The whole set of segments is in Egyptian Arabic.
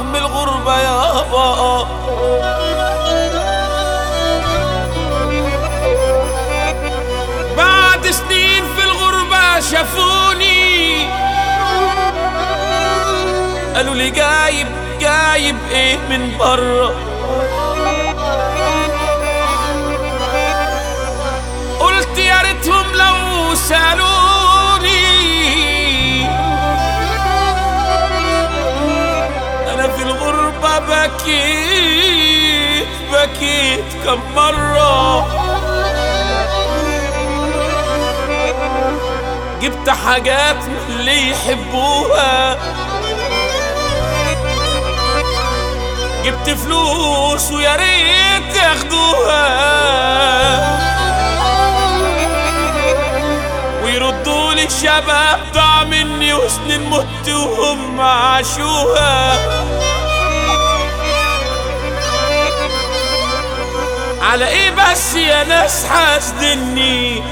آه من الغربة يابا بعد سنين في الغربة شافوني قالوا لي جايب جايب ايه من بره قلت يا ريتهم لو سألوني أنا في الغربة بكيت بكيت كم مرة جبت حاجات من اللي يحبوها جبت فلوس ويا ريت ياخدوها ويردوا لي الشباب ضاع مني وسنين مت وهم عاشوها على ايه بس يا ناس حاسدني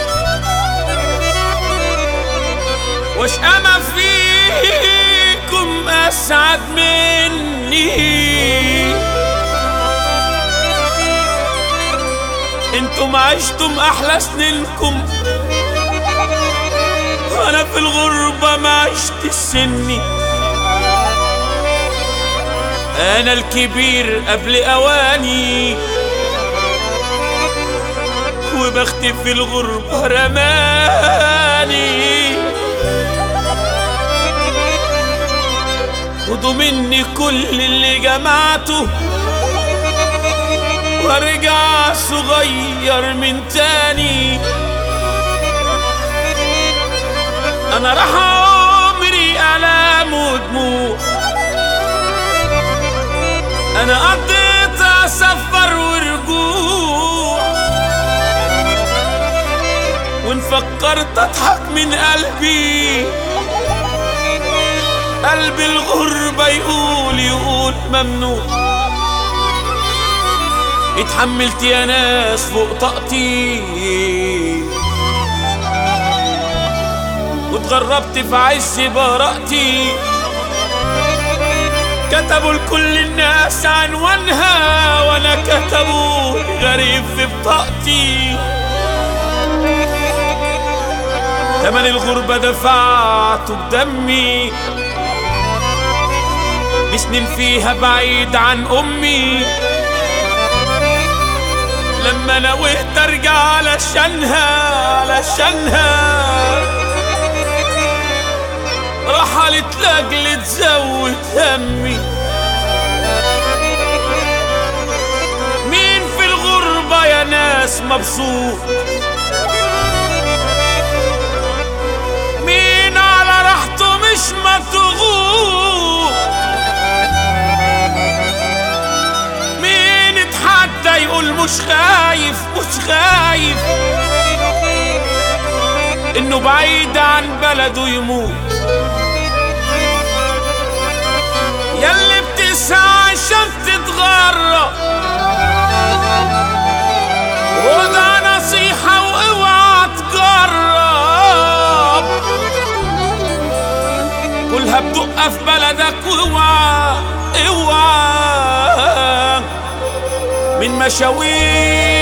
وش اما فيكم اسعد مني انتم عشتم احلى سنينكم وانا في الغربة ما عشت سني انا الكبير قبل اواني وبختي في الغربة رماني خدوا مني كل اللي جمعته وارجع صغير من تاني انا راح عمري الام ودموع انا قضيت اسفر ورجوع وان فكرت اضحك من قلبي قلب الغربة يقول يقول ممنوع اتحملت يا ناس فوق طاقتي واتغربت في عز براءتي كتبوا لكل الناس عنوانها وانا كتبوا لي غريب في بطاقتي تمن الغربة دفعته بدمي بسنين فيها بعيد عن أمي لما نويت أرجع علشانها علشانها رحلت لاجل تزود همي مين في الغربة يا ناس مبسوط مين على راحته مش مضغوط مين اتحدى يقول مش خايف مش خايف انه بعيد عن بلده يموت ياللي بتسعى عشان تتغرب وده نصيحة واوعى تجرب كلها بدقة في بلدك واوعى اوعى من مشاوير